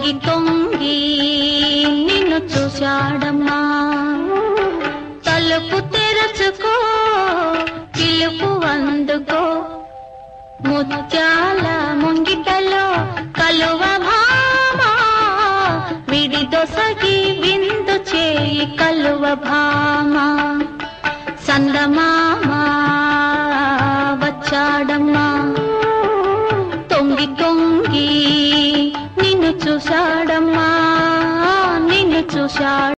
తొంగి తొంగి నిన్ను చూశాడమ్మా తలుపు తెరచుకో పిలుపు అందుకో ముత్యాల ముంగిటలో కలువ భామా విడిదొసగి విందు చేయి కలువ భామా సందమామా వచ్చాడమ్మా తొంగి తొంగి నిన్ను చూశాడమ్మా నిన్ను చూశాడు